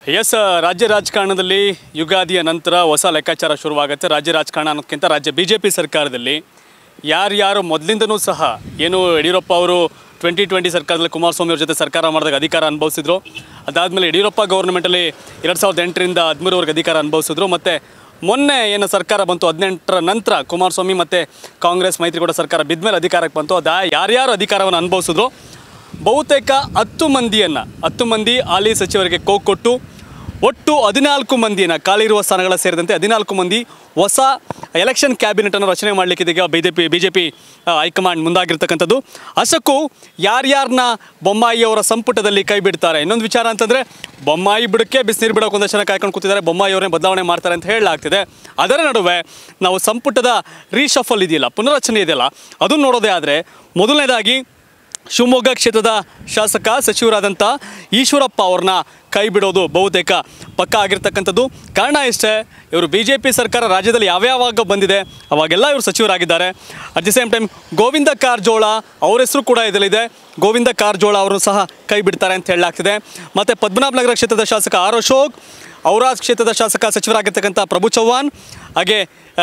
S ರಾಜ್ಯ ರಾಜಕಾರಣದಲ್ಲಿ ಯುಗಾದಿಯ ನಂತರ ಹೊಸ ಲೆಕ್ಕಾಚಾರ ಶುರುವಾಗುತ್ತೆ ರಾಜ್ಯ ರಾಜಕಾರಣ ಅನ್ನೋದಕ್ಕಿಂತ ರಾಜ್ಯ ಬಿ ಜೆ ಪಿ ಸರ್ಕಾರದಲ್ಲಿ ಯಾರ್ಯಾರು ಮೊದಲಿಂದನೂ ಸಹ ಏನು ಯಡಿಯೂರಪ್ಪ ಅವರು ಟ್ವೆಂಟಿ ಟ್ವೆಂಟಿ ಸರ್ಕಾರದಲ್ಲಿ ಕುಮಾರಸ್ವಾಮಿ ಅವ್ರ ಜೊತೆ ಸರ್ಕಾರ ಮಾಡಿದಾಗ ಅಧಿಕಾರ ಅನುಭವಿಸಿದ್ರು ಅದಾದಮೇಲೆ ಯಡಿಯೂರಪ್ಪ ಗೌರ್ಮೆಂಟಲ್ಲಿ ಎರಡು ಸಾವಿರದ ಎಂಟರಿಂದ ಹದಿಮೂರವರೆಗೆ ಅಧಿಕಾರ ಅನುಭವಿಸಿದ್ರು ಮತ್ತು ಮೊನ್ನೆ ಏನು ಸರ್ಕಾರ ಬಂತು ಹದಿನೆಂಟರ ನಂತರ ಕುಮಾರಸ್ವಾಮಿ ಮತ್ತು ಕಾಂಗ್ರೆಸ್ ಮೈತ್ರಿಕೂಟ ಸರ್ಕಾರ ಬಿದ್ಮೇಲೆ ಅಧಿಕಾರಕ್ಕೆ ಬಂತು ಅದು ಯಾರ್ಯಾರು ಅಧಿಕಾರವನ್ನು ಅನುಭವಿಸಿದ್ರು ಬಹುತೇಕ ಹತ್ತು ಮಂದಿಯನ್ನು ಹತ್ತು ಮಂದಿ ಹಾಲಿ ಸಚಿವರಿಗೆ ಕೋ ಕೊಟ್ಟು ಒಟ್ಟು ಹದಿನಾಲ್ಕು ಮಂದಿಯನ್ನು ಖಾಲಿ ಇರುವ ಸ್ಥಾನಗಳ ಸೇರಿದಂತೆ ಹದಿನಾಲ್ಕು ಮಂದಿ ಹೊಸ ಎಲೆಕ್ಷನ್ ಕ್ಯಾಬಿನೆಟನ್ನು ರಚನೆ ಮಾಡಲಿಕ್ಕೆ ಇದೀಗ B J P B J P high command ಮುಂದಾಗಿರ್ತಕ್ಕಂಥದ್ದು ಅಷ್ಟಕ್ಕೂ ಯಾರ್ಯಾರನ್ನ ಬೊಮ್ಮಾಯಿ ಅವರ ಸಂಪುಟದಲ್ಲಿ ಕೈ ಬಿಡ್ತಾರೆ ಇನ್ನೊಂದು ವಿಚಾರ ಅಂತಂದರೆ ಬೊಮ್ಮಾಯಿ ಬಿಡಕ್ಕೆ ಬಿಸಿನೀರು ಬಿಡೋಕೆ ಒಂದಷ್ಟು ಜನ ಕಾಯ್ಕೊಂಡು ಕೂತಿದ್ದಾರೆ ಬೊಮ್ಮಾಯಿ ಅವರನ್ನೇ ಬದಲಾವಣೆ ಮಾಡ್ತಾರೆ ಅಂತ ಹೇಳಲಾಗ್ತಿದೆ ಅದರ ನಡುವೆ ನಾವು ಸಂಪುಟದ ರೀಶಫಲ್ ಇದೆಯಲ್ಲ ಪುನರಚನೆ ಇದೆಯಲ್ಲ ಅದನ್ನು ನೋಡೋದೇ ಆದರೆ ಮೊದಲನೇದಾಗಿ ಶಿವಮೊಗ್ಗ ಕ್ಷೇತ್ರದ ಶಾಸಕ ಸಚಿವರಾದಂಥ ಈಶ್ವರಪ್ಪ ಅವ್ರನ್ನ ಕೈ ಬಿಡೋದು ಬಹುತೇಕ ಪಕ್ಕ ಆಗಿರ್ತಕ್ಕಂಥದ್ದು ಕಾರಣ ಇಷ್ಟೇ ಇವರು ಬಿ ಜೆ ಪಿ ಸರ್ಕಾರ ರಾಜ್ಯದಲ್ಲಿ ಯಾವ್ಯಾವಾಗ ಬಂದಿದೆ ಅವಾಗೆಲ್ಲ ಇವರು ಸಚಿವರಾಗಿದ್ದಾರೆ at the same time Govinda Karjol ಅವ್ರ ಹೆಸರು ಕೂಡ ಇದರಲ್ಲಿದೆ ಗೋವಿಂದ ಕಾರಜೋಳ ಅವರು ಸಹ ಕೈ ಬಿಡ್ತಾರೆ ಅಂತ ಹೇಳಲಾಗ್ತಿದೆ ಮತ್ತು ಪದ್ಮನಾಭನಗರ ಕ್ಷೇತ್ರದ ಶಾಸಕ ಆರ್ ಅಶೋಕ್ ಔರಾದ್ ಕ್ಷೇತ್ರದ ಶಾಸಕ ಸಚಿವರಾಗಿರ್ತಕ್ಕಂಥ ಪ್ರಭು ಚವ್ಹಾಣ್ ಹಾಗೆ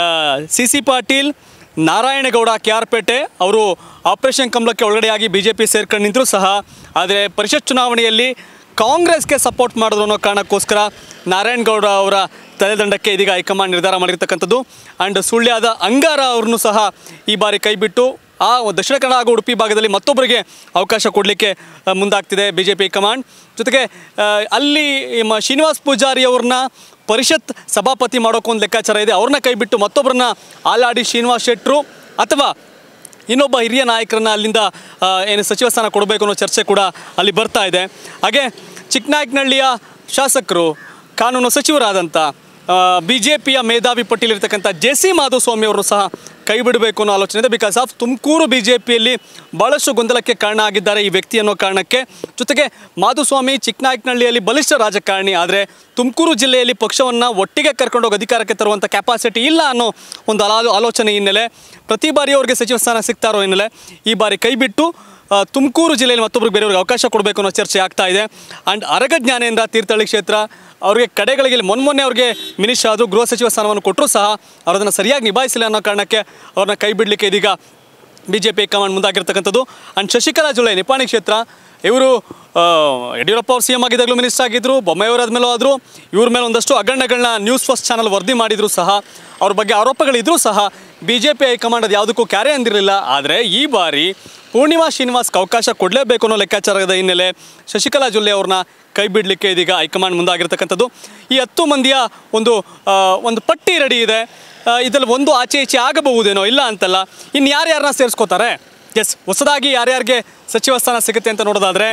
C C Patil Narayana Gowda K R Pete ಅವರು ಆಪರೇಷನ್ ಕಮಲಕ್ಕೆ ಒಳಗಡೆಯಾಗಿ ಬಿ ಜೆ ಪಿ ಸೇರ್ಕೊಂಡು ನಿಂತರೂ ಸಹ ಆದರೆ ಪರಿಷತ್ ಚುನಾವಣೆಯಲ್ಲಿ ಕಾಂಗ್ರೆಸ್ಗೆ ಸಪೋರ್ಟ್ ಮಾಡಿದ್ರು ಅನ್ನೋ ಕಾರಣಕ್ಕೋಸ್ಕರ ನಾರಾಯಣಗೌಡ ಅವರ ತಲೆದಂಡಕ್ಕೆ ಇದೀಗ ಹೈಕಮಾಂಡ್ ನಿರ್ಧಾರ ಮಾಡಿರ್ತಕ್ಕಂಥದ್ದು ಆ್ಯಂಡ್ ಸುಳ್ಯದ ಅಂಗಾರ ಅವ್ರನ್ನೂ ಸಹ ಈ ಬಾರಿ ಕೈಬಿಟ್ಟು ಆ ದಕ್ಷಿಣ ಕನ್ನಡ ಹಾಗೂ ಉಡುಪಿ ಭಾಗದಲ್ಲಿ ಮತ್ತೊಬ್ಬರಿಗೆ ಅವಕಾಶ ಕೊಡಲಿಕ್ಕೆ ಮುಂದಾಗ್ತಿದೆ ಬಿ ಜೆ ಪಿ ಕಮಾಂಡ್ ಜೊತೆಗೆ ಆ, ಅಲ್ಲಿ ಮ ಶ್ರೀನಿವಾಸ್ ಪೂಜಾರಿ ಅವ್ರನ್ನ ಪರಿಷತ್ ಸಭಾಪತಿ ಮಾಡೋಕ್ಕೊಂದು ಲೆಕ್ಕಾಚಾರ ಇದೆ ಅವ್ರನ್ನ ಕೈಬಿಟ್ಟು ಮತ್ತೊಬ್ಬರನ್ನ ಆಲಾಡಿ ಶ್ರೀನಿವಾಸ್ ಶೆಟ್ಟರು ಅಥವಾ ಇನ್ನೊಬ್ಬ ಹಿರಿಯ ನಾಯಕರನ್ನ ಅಲ್ಲಿಂದ ಆ, ಏನು ಸಚಿವ ಸ್ಥಾನ ಕೊಡಬೇಕು ಅನ್ನೋ ಚರ್ಚೆ ಕೂಡ ಅಲ್ಲಿ ಬರ್ತಾ ಇದೆ ಹಾಗೆ ಚಿಕ್ಕನಾಯಕನಹಳ್ಳಿಯ ಶಾಸಕರು ಕಾನೂನು ಸಚಿವರಾದಂಥ ಬಿ ಜೆ ಪಿಯ ಮೇಧಾವಿ ಪಟ್ಟಿಲಿರ್ತಕ್ಕಂಥ ಜೆ ಸಿ ಮಾಧುಸ್ವಾಮಿ ಅವರು ಸಹ ಕೈ ಬಿಡಬೇಕು ಅನ್ನೋ ಆಲೋಚನೆ ಇದೆ because of Tumakuru B J ಪಿಯಲ್ಲಿ ಭಾಳಷ್ಟು ಗೊಂದಲಕ್ಕೆ ಕಾರಣ ಆಗಿದ್ದಾರೆ ಈ ವ್ಯಕ್ತಿ ಅನ್ನೋ ಕಾರಣಕ್ಕೆ ಜೊತೆಗೆ ಮಾಧುಸ್ವಾಮಿ ಚಿಕ್ಕನಾಯಕನಹಳ್ಳಿಯಲ್ಲಿ ಬಲಿಷ್ಠ ರಾಜಕಾರಣಿ ಆದರೆ ತುಮಕೂರು ಜಿಲ್ಲೆಯಲ್ಲಿ ಪಕ್ಷವನ್ನು ಒಟ್ಟಿಗೆ ಕರ್ಕೊಂಡೋಗಿ ಅಧಿಕಾರಕ್ಕೆ ತರುವಂಥ ಕೆಪಾಸಿಟಿ ಇಲ್ಲ ಅನ್ನೋ ಒಂದು ಆಲೋ ಆಲೋಚನೆ ಹಿನ್ನೆಲೆ ಪ್ರತಿ ಬಾರಿ ಅವ್ರಿಗೆ ಸಚಿವ ಸ್ಥಾನ ಸಿಗ್ತಾರೋ ಹಿನ್ನೆಲೆ ಈ ಬಾರಿ ಕೈ ಬಿಟ್ಟು ಆ, ತುಮಕೂರು ಜಿಲ್ಲೆಯಲ್ಲಿ ಮತ್ತೊಬ್ಬರಿಗೆ ಬೇರೆಯವ್ರಿಗೆ ಅವಕಾಶ ಕೊಡಬೇಕು ಅನ್ನೋ ಚರ್ಚೆ ಆಗ್ತಾ ಇದೆ ಆ್ಯಂಡ್ ಅರಗ ಜ್ಞಾನೇಂದ್ರ ತೀರ್ಥಹಳ್ಳಿ ಕ್ಷೇತ್ರ ಅವರಿಗೆ ಕಡೆಗಳಿಗೆ ಮೊನ್ನೆ ಮೊನ್ನೆ ಅವ್ರಿಗೆ ಮಿನಿಸ್ಟರ್ ಆದರೂ ಗೃಹ ಸಚಿವ ಸ್ಥಾನವನ್ನು ಕೊಟ್ಟರೂ ಸಹ ಅವರು ಅದನ್ನು ಸರಿಯಾಗಿ ನಿಭಾಯಿಸಿಲ್ಲ ಅನ್ನೋ ಕಾರಣಕ್ಕೆ ಅವ್ರನ್ನ ಕೈ ಬಿಡಲಿಕ್ಕೆ ಇದೀಗ ಬಿ ಜೆ ಪಿ ಕಮಾಂಡ್ ಮುಂದಾಗಿರ್ತಕ್ಕಂಥದ್ದು ಆ್ಯಂಡ್ ಶಶಿಕಲಾ ಜೊಲ್ಲೆ ನಿಪಾಣಿ ಕ್ಷೇತ್ರ ಇವರು ಆ, ಯಡಿಯೂರಪ್ಪ ಅವ್ರು ಸಿ ಎಮ್ ಆಗಿದ್ದಾಗಲೂ ಮಿನಿಸ್ಟರ್ ಆಗಿದ್ದರು ಬೊಮ್ಮೆಯವರು ಆದಮೇಲೂ ಆದರು ಇವ್ರ ಮೇಲೆ ಒಂದಷ್ಟು ಹಗರಣಗಳನ್ನ ನ್ಯೂಸ್ ಫಸ್ಟ್ ಚಾನಲ್ ವರದಿ ಮಾಡಿದ್ರು ಸಹ ಅವ್ರ ಬಗ್ಗೆ ಆರೋಪಗಳಿದ್ರೂ ಸಹ ಬಿ ಜೆ ಪಿ ಹೈಕಮಾಂಡ್ ಅದು ಯಾವುದಕ್ಕೂ ಕ್ಯಾರೆ ಅಂದಿರಲಿಲ್ಲ ಆದರೆ ಈ ಬಾರಿ ಪೂರ್ಣಿಮಾ ಶ್ರೀನಿವಾಸ್ಗೆ ಅವಕಾಶ ಕೊಡಲೇಬೇಕು ಅನ್ನೋ ಲೆಕ್ಕಾಚಾರದ ಹಿನ್ನೆಲೆ ಶಶಿಕಲಾ ಜೊಲ್ಲೆ ಅವ್ರನ್ನ ಕೈ ಬಿಡಲಿಕ್ಕೆ ಇದೀಗ ಹೈಕಮಾಂಡ್ ಮುಂದಾಗಿರ್ತಕ್ಕಂಥದ್ದು ಈ ಹತ್ತು ಮಂದಿಯ ಒಂದು ಆ, ಒಂದು ಪಟ್ಟಿ ರೆಡಿ ಇದೆ ಆ, ಇದರಲ್ಲಿ ಒಂದು ಆಚೆ ಈಚೆ ಆಗಬಹುದೇನೋ ಇಲ್ಲ ಅಂತಲ್ಲ ಇನ್ನು ಯಾರ್ಯಾರನ್ನ ಸೇರಿಸ್ಕೋತಾರೆ ಎಸ್ ಹೊಸದಾಗಿ ಯಾರ್ಯಾರಿಗೆ ಸಚಿವ ಸ್ಥಾನ ಸಿಗುತ್ತೆ ಅಂತ ನೋಡೋದಾದರೆ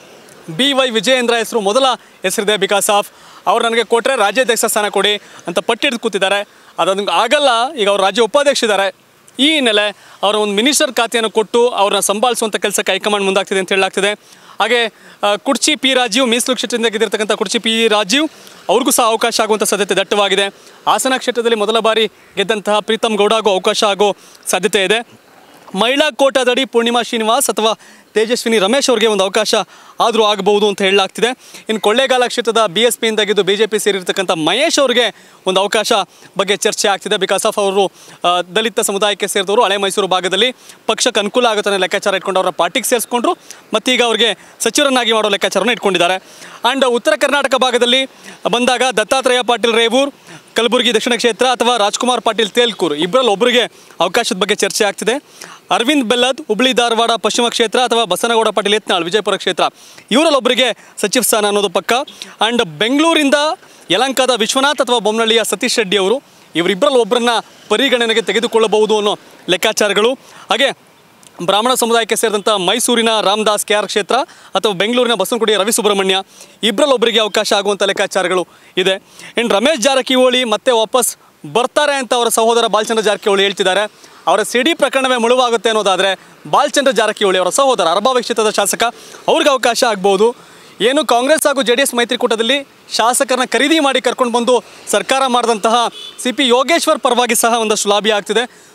ಬಿ ವೈ ವಿಜಯೇಂದ್ರ ಹೆಸರು ಮೊದಲ ಹೆಸರಿದೆ ಬಿಕಾಸ್ ಆಫ್ ಅವ್ರು ನನಗೆ ಕೊಟ್ಟರೆ ರಾಜ್ಯಾಧ್ಯಕ್ಷ ಸ್ಥಾನ ಕೊಡಿ ಅಂತ ಪಟ್ಟಿ ಹಿಡಿದು ಕೂತಿದ್ದಾರೆ ಅದೊಂದು ಆಗಲ್ಲ ಈಗ ಅವ್ರು ರಾಜ್ಯ ಉಪಾಧ್ಯಕ್ಷ ಇದ್ದಾರೆ ಈ ಹಿನ್ನೆಲೆ ಅವರ ಒಂದು ಮಿನಿಸ್ಟರ್ ಖಾತೆಯನ್ನು ಕೊಟ್ಟು ಅವ್ರನ್ನ ಸಂಭಾಳಿಸುವಂಥ ಕೆಲಸಕ್ಕೆ ಹೈಕಮಾಂಡ್ ಮುಂದಾಗ್ತಿದೆ ಅಂತ ಹೇಳಲಾಗ್ತಿದೆ ಹಾಗೆ ಆ, ಕುರ್ಚಿ ಪಿ ರಾಜೀವ್ ಮೀಸಲು ಕ್ಷೇತ್ರದಿಂದ ಗೆದ್ದಿರ್ತಕ್ಕಂಥ ಕುರ್ಚಿ ಪಿ ರಾಜೀವ್ ಅವ್ರಿಗೂ ಸಹ ಅವಕಾಶ ಆಗುವಂಥ ಸಾಧ್ಯತೆ ದಟ್ಟವಾಗಿದೆ ಹಾಸನ ಕ್ಷೇತ್ರದಲ್ಲಿ ಮೊದಲ ಬಾರಿ ಗೆದ್ದಂತಹ ಪ್ರೀತಮ್ ಗೌಡ ಆಗೋ ಅವಕಾಶ ಆಗೋ ಸಾಧ್ಯತೆ ಇದೆ ಮಹಿಳಾ ಕೋಟಾದಡಿ ಪೂರ್ಣಿಮಾ ಶ್ರೀನಿವಾಸ್ ಅಥವಾ ತೇಜಸ್ವಿನಿ ರಮೇಶ್ ಅವರಿಗೆ ಒಂದು ಅವಕಾಶ ಆದರೂ ಆಗಬಹುದು ಅಂತ ಹೇಳಲಾಗ್ತಿದೆ ಇನ್ನು ಕೊಳ್ಳೇಗಾಲ ಕ್ಷೇತ್ರದ ಬಿ ಎಸ್ ಪಿಯಿಂದಾಗಿದ್ದು ಬಿ ಜೆ ಪಿ ಸೇರಿರ್ತಕ್ಕಂಥ ಮಹೇಶ್ ಅವರಿಗೆ ಒಂದು ಅವಕಾಶ ಬಗ್ಗೆ ಚರ್ಚೆ ಆಗ್ತಿದೆ ಬಿಕಾಸ್ ಆಫ್ ಅವರು ಆ, ದಲಿತ ಸಮುದಾಯಕ್ಕೆ ಸೇರಿದವರು ಹಳೆ ಮೈಸೂರು ಭಾಗದಲ್ಲಿ ಪಕ್ಷಕ್ಕೆ ಅನುಕೂಲ ಆಗುತ್ತೆ ಅನ್ನೋ ಲೆಕ್ಕಾಚಾರ ಇಟ್ಕೊಂಡು ಅವರ ಪಾರ್ಟಿಗೆ ಸೇರಿಸ್ಕೊಂಡ್ರು ಮತ್ತೀಗ ಅವರಿಗೆ ಸಚಿವರನ್ನಾಗಿ ಮಾಡೋ ಲೆಕ್ಕಾಚಾರವನ್ನು ಇಟ್ಕೊಂಡಿದ್ದಾರೆ ಆ್ಯಂಡ್ ಉತ್ತರ ಕರ್ನಾಟಕ ಭಾಗದಲ್ಲಿ ಬಂದಾಗ ದತ್ತಾತ್ರೇಯ ಪಾಟೀಲ್ ರೇವೂರ್ ಕಲಬುರಗಿ ದಕ್ಷಿಣ ಕ್ಷೇತ್ರ ಅಥವಾ ರಾಜ್ಕುಮಾರ್ ಪಾಟೀಲ್ ತೇಲ್ಕೂರು ಇಬ್ಬರಲ್ಲಿ ಒಬ್ಬರಿಗೆ ಅವಕಾಶದ ಬಗ್ಗೆ ಚರ್ಚೆ ಆಗ್ತಿದೆ ಅರವಿಂದ್ ಬೆಲ್ಲದ್ ಹುಬ್ಳಿ ಧಾರವಾಡ ಪಶ್ಚಿಮ ಕ್ಷೇತ್ರ ಅಥವಾ ಬಸನಗೌಡ ಪಾಟೀಲ್ ಯತ್ನಾಳ್ ವಿಜಯಪುರ ಕ್ಷೇತ್ರ ಇವರಲ್ಲಿ ಒಬ್ಬರಿಗೆ ಸಚಿವ ಸ್ಥಾನ ಅನ್ನೋದು ಪಕ್ಕ ಆ್ಯಂಡ್ ಬೆಂಗಳೂರಿಂದ ಯಲಂಕಾದ ವಿಶ್ವನಾಥ್ ಅಥವಾ ಬೊಮ್ಮನಹಳ್ಳಿಯ ಸತೀಶ್ ರೆಡ್ಡಿ ಅವರು ಇವರಿಬ್ಬರಲ್ಲಿ ಒಬ್ಬರನ್ನ ಪರಿಗಣನೆಗೆ ತೆಗೆದುಕೊಳ್ಳಬಹುದು ಅನ್ನೋ ಲೆಕ್ಕಾಚಾರಗಳು ಹಾಗೆ ಬ್ರಾಹ್ಮಣ ಸಮುದಾಯಕ್ಕೆ ಸೇರಿದಂಥ ಮೈಸೂರಿನ ರಾಮದಾಸ್ ಕೆ ಆರ್ ಕ್ಷೇತ್ರ ಅಥವಾ ಬೆಂಗಳೂರಿನ ಬಸವನಗುಡಿಯ ರವಿ ಸುಬ್ರಹ್ಮಣ್ಯ ಇಬ್ಬರಲ್ಲೊಬ್ಬರಿಗೆ ಅವಕಾಶ ಆಗುವಂಥ ಲೆಕ್ಕಾಚಾರಗಳು ಇದೆ ಇನ್ನು ರಮೇಶ್ ಜಾರಕಿಹೊಳಿ ಮತ್ತೆ ವಾಪಸ್ ಬರ್ತಾರೆ ಅಂತ ಅವರ ಸಹೋದರ ಬಾಲಚಂದ್ರ ಜಾರಕಿಹೊಳಿ ಹೇಳ್ತಿದ್ದಾರೆ ಅವರ ಸಿಡಿ ಪ್ರಕರಣವೇ ಮುಳುವಾಗುತ್ತೆ ಅನ್ನೋದಾದರೆ ಬಾಲಚಂದ್ರ ಜಾರಕಿಹೊಳಿ ಅವರ ಸಹೋದರ ಅರಬಾವಿ ಕ್ಷೇತ್ರದ ಶಾಸಕ ಅವ್ರಿಗೆ ಅವಕಾಶ ಆಗ್ಬೋದು ಏನು ಕಾಂಗ್ರೆಸ್ ಹಾಗೂ ಜೆ ಡಿ ಎಸ್ ಮೈತ್ರಿಕೂಟದಲ್ಲಿ ಶಾಸಕರನ್ನ ಖರೀದಿ ಮಾಡಿ ಕರ್ಕೊಂಡು ಬಂದು ಸರ್ಕಾರ ಮಾಡಿದಂತಹ ಸಿ ಪಿ ಯೋಗೇಶ್ವರ್ ಪರವಾಗಿ ಸಹ ಒಂದಷ್ಟು ಲಾಬಿ ಆಗ್ತಿದೆ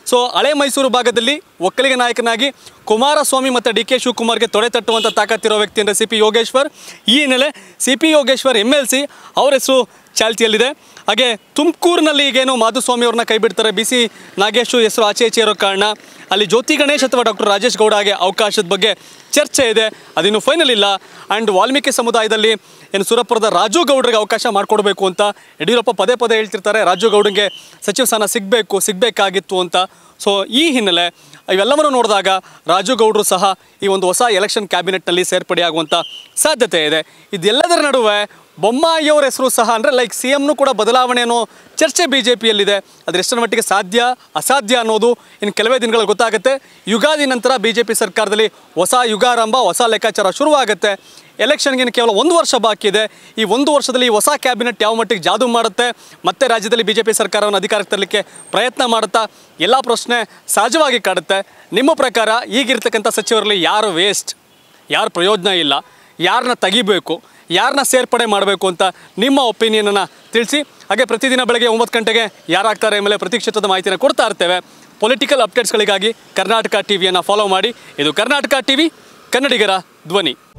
ಸೊ ಹಳೆ ಮೈಸೂರು ಭಾಗದಲ್ಲಿ ಒಕ್ಕಲಿಗ ನಾಯಕನಾಗಿ ಕುಮಾರಸ್ವಾಮಿ ಮತ್ತು ಡಿ ಕೆ ಶಿವಕುಮಾರ್ಗೆ ತೊಡೆ ತಟ್ಟುವಂಥ ತಾಕತ್ತಿರೋ ವ್ಯಕ್ತಿ ಅಂದರೆ ಸಿ ಪಿ ಯೋಗೇಶ್ವರ್ ಈ ಹಿನ್ನೆಲೆ C P Yogeshwar M L C ಅವರ ಹೆಸರು ಚಾಲ್ತಿಯಲ್ಲಿದೆ ಹಾಗೆ ತುಮಕೂರಿನಲ್ಲಿ ಈಗೇನು ಮಾಧುಸ್ವಾಮಿ ಅವ್ರನ್ನ ಕೈ ಬಿಡ್ತಾರೆ ಬಿ ಸಿ ನಾಗೇಶು ಹೆಸರು ಆಚೆ ಈಚೆ ಇರೋ ಕಾರಣ ಅಲ್ಲಿ ಜ್ಯೋತಿ ಗಣೇಶ್ ಅಥವಾ ಡಾಕ್ಟರ್ ರಾಜೇಶ್ ಗೌಡಗೆ ಅವಕಾಶದ ಬಗ್ಗೆ ಚರ್ಚೆ ಇದೆ ಅದಿನ್ನು ಫೈನಲ್ ಇಲ್ಲ ಆ್ಯಂಡ್ ವಾಲ್ಮೀಕಿ ಸಮುದಾಯದಲ್ಲಿ ಏನು ಸುರಪುರದ ರಾಜು ಗೌಡ್ರಿಗೆ ಅವಕಾಶ ಮಾಡಿಕೊಡ್ಬೇಕು ಅಂತ ಯಡಿಯೂರಪ್ಪ ಪದೇ ಪದೇ ಹೇಳ್ತಿರ್ತಾರೆ ರಾಜು ಗೌಡ್ರಿಗೆ ಸಚಿವ ಸ್ಥಾನ ಸಿಗಬೇಕು ಸಿಗಬೇಕಾಗಿತ್ತು ಅಂತ ಸೊ ಈ ಹಿನ್ನೆಲೆ ಇವೆಲ್ಲವನ್ನು ನೋಡಿದಾಗ ರಾಜು ಗೌಡರು ಸಹ ಈ ಒಂದು ಹೊಸ ಎಲೆಕ್ಷನ್ ಕ್ಯಾಬಿನೆಟ್ನಲ್ಲಿ ಸೇರ್ಪಡೆಯಾಗುವಂಥ ಸಾಧ್ಯತೆ ಇದೆ ಇದೆಲ್ಲದರ ನಡುವೆ ಬೊಮ್ಮಾಯಿಯವರ ಹೆಸರು ಸಹ ಅಂದರೆ ಲೈಕ್ ಸಿ ಎಮ್ನು ಕೂಡ ಬದಲಾವಣೆ ಅನ್ನೋ ಚರ್ಚೆ ಬಿ ಜೆ ಪಿಯಲ್ಲಿದೆ ಅದು ಎಷ್ಟರ ಮಟ್ಟಿಗೆ ಸಾಧ್ಯ ಅಸಾಧ್ಯ ಅನ್ನೋದು ಇನ್ನು ಕೆಲವೇ ದಿನಗಳಲ್ಲಿ ಗೊತ್ತಾಗುತ್ತೆ ಯುಗಾದಿ ನಂತರ ಬಿ ಜೆ ಪಿ ಸರ್ಕಾರದಲ್ಲಿ ಹೊಸ ಯುಗಾರಂಭ ಹೊಸ ಲೆಕ್ಕಾಚಾರ ಶುರುವಾಗುತ್ತೆ ಎಲೆಕ್ಷನ್ಗೆ ಇನ್ನು ಕೇವಲ ಒಂದು ವರ್ಷ ಬಾಕಿ ಇದೆ ಈ ಒಂದು ವರ್ಷದಲ್ಲಿ ಈ ಹೊಸ ಕ್ಯಾಬಿನೆಟ್ ಯಾವ ಮಟ್ಟಿಗೆ ಜಾದು ಮಾಡುತ್ತೆ ಮತ್ತೆ ರಾಜ್ಯದಲ್ಲಿ ಬಿ ಜೆ ಪಿ ಸರ್ಕಾರವನ್ನು ಅಧಿಕಾರಕ್ಕೆ ತರಲಿಕ್ಕೆ ಪ್ರಯತ್ನ ಮಾಡುತ್ತಾ ಎಲ್ಲ ಪ್ರಶ್ನೆ ಸಹಜವಾಗಿ ಕಾಡುತ್ತೆ ನಿಮ್ಮ ಪ್ರಕಾರ ಈಗಿರ್ತಕ್ಕಂಥ ಸಚಿವರಲ್ಲಿ ಯಾರು ವೇಸ್ಟ್ ಯಾರು ಪ್ರಯೋಜನ ಇಲ್ಲ ಯಾರನ್ನ ತೆಗಿಬೇಕು ಯಾರನ್ನ ಸೇರ್ಪಡೆ ಮಾಡಬೇಕು ಅಂತ ನಿಮ್ಮ ಒಪಿನಿಯನನ್ನು ತಿಳಿಸಿ ಹಾಗೆ ಪ್ರತಿದಿನ ಬೆಳಗ್ಗೆ ಒಂಬತ್ತು ಗಂಟೆಗೆ ಯಾರಾಗ್ತಾರೆ ಮೇಲೆ ಪ್ರತಿ ಕ್ಷೇತ್ರದ ಮಾಹಿತಿನ ಕೊಡ್ತಾ ಇರ್ತೇವೆ ಪೊಲಿಟಿಕಲ್ ಅಪ್ಡೇಟ್ಸ್ಗಳಿಗಾಗಿ ಕರ್ನಾಟಕ ಟಿವಿಯನ್ನು ಫಾಲೋ ಮಾಡಿ ಇದು ಕರ್ನಾಟಕ ಟಿವಿ ಕನ್ನಡಿಗರ ಧ್ವನಿ